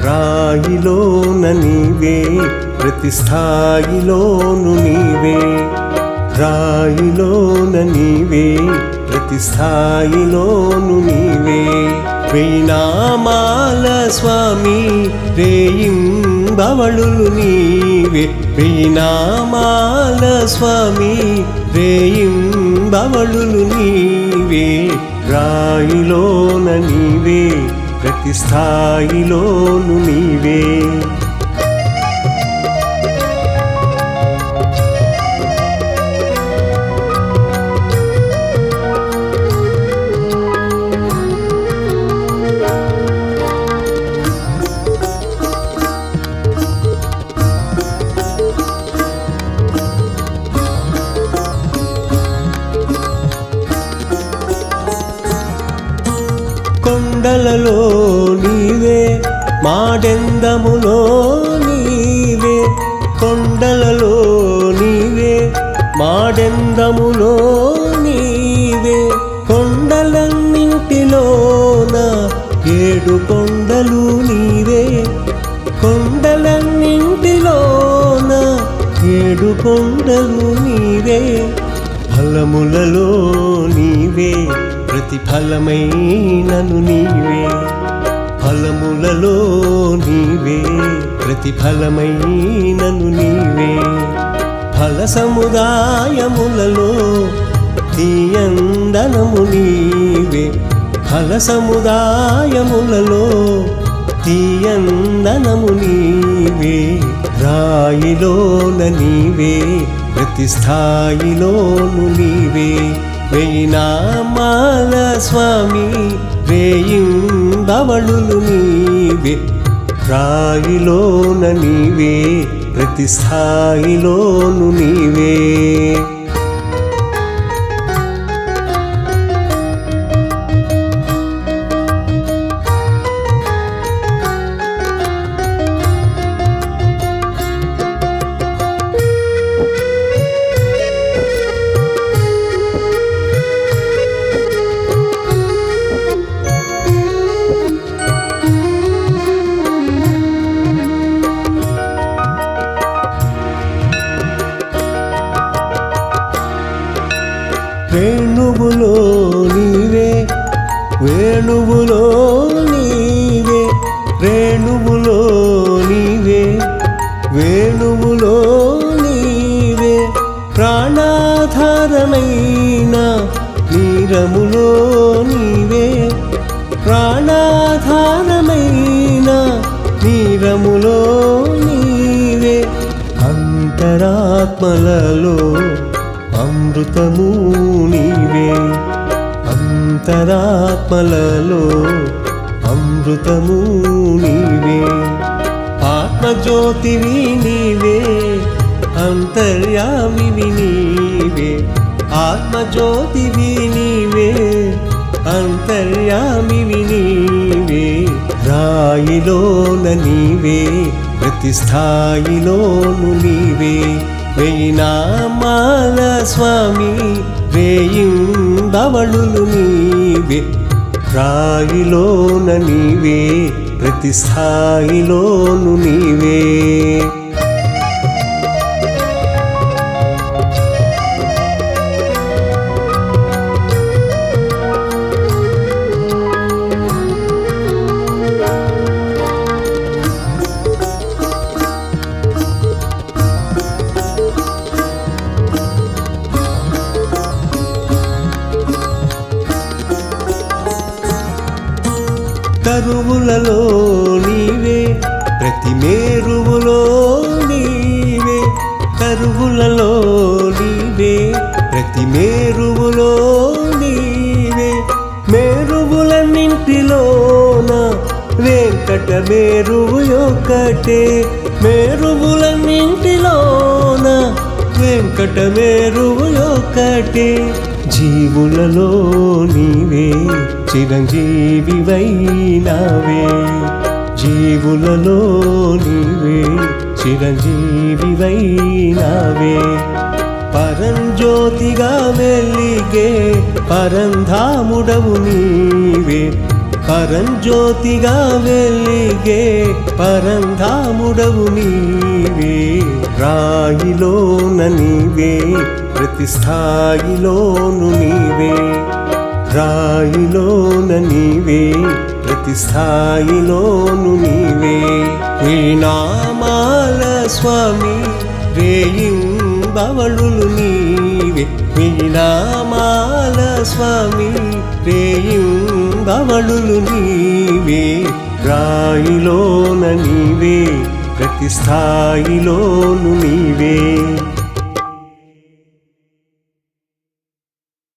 రాయిలోన నీవే ప్రతి స్థాయిలోను నీవే రాయిలోన నీవే ప్రతి స్థాయిలోను నీవే వెయ్యినామాల స్వామి రేయింబవళులు నీవే వెయ్యినామాల స్వామి రేయింబవళులు నీవే రాయిలోన నీవే ప్రతి స్థాయిలోను నీవే కొండలలో నీవే మాడెందములో నీవే కొండలలో నీవే మాడెందములో నీవే కొండలన్నింటిలోన ఏడు కొండలు నీవే కొండలన్నింటిలోన ఏడు కొండలు నీవే ఫలములలో నీవే ప్రతిఫలమైనను నీవే ఫలములలో నీవే ప్రతిఫలమైనను నీవే ఫల సముదాయములలో తీయందనము నీవే ఫల సముదాయములలో తీయందనము నీవే రాయిలోన నీవే ప్రతి స్థాయిలోను నీవే వెయ్యినామాల స్వామి రేయింబవళులు నీవే రాయిలోన నీవే ప్రతి స్థాయిలోను నీవే వేణువులో నీవే వేణువులో నీవే వేణువులో నీవే వేణువులో నీవే ప్రాణాధారమైన నీరములో నీవే ప్రాణాధారమైన నీరములో నీవే అంతరాత్మలలో అమృతము నీవే అంతరాత్మలలో అమృతము నీవే ఆత్మజ్యోతివి నీవే అంతర్యామివి నీవే ఆత్మజ్యోతివి నీవే అంతర్యామివి నీవే రాయిలోన నీవే ప్రతి స్థాయిలోను నీవే వెయ్యినామాల స్వామి రేయింబవళులు నీవే రాయిలోన నీవే ప్రతి స్థాయిలోను నీవే కరువులలో నీవే ప్రతి మేరువులో నీవే కరువులలో నీవే ప్రతి మేరువులో నీవే మేరువులన్నింటిలోన వెంకట మేరువు యొక్కటే మేరువులన్నింటిలోన వెంకట మేరువు యొక్కటే జీవులలో నీవే చిరంజీవివైనావే జీవులలో నీవే చిరంజీవివైనావే పరంజ్యోతిగా వెలిగే పరంధాముడవు నీవే పరంజ్యోతిగా వెలిగే పరంధాముడవు నీవే రాయిలోన నీవే ప్రతి స్థాయిలోను నీవే రాయిలోన నీవే ప్రతి స్థాయిలోను నీవే నీ నామాల స్వామి రేయింబవళులు నీవే నీ నామాల స్వామి రేయింబవళులు నీవే రాయిలోన నీవే ప్రతి స్థాయిలోను నీవే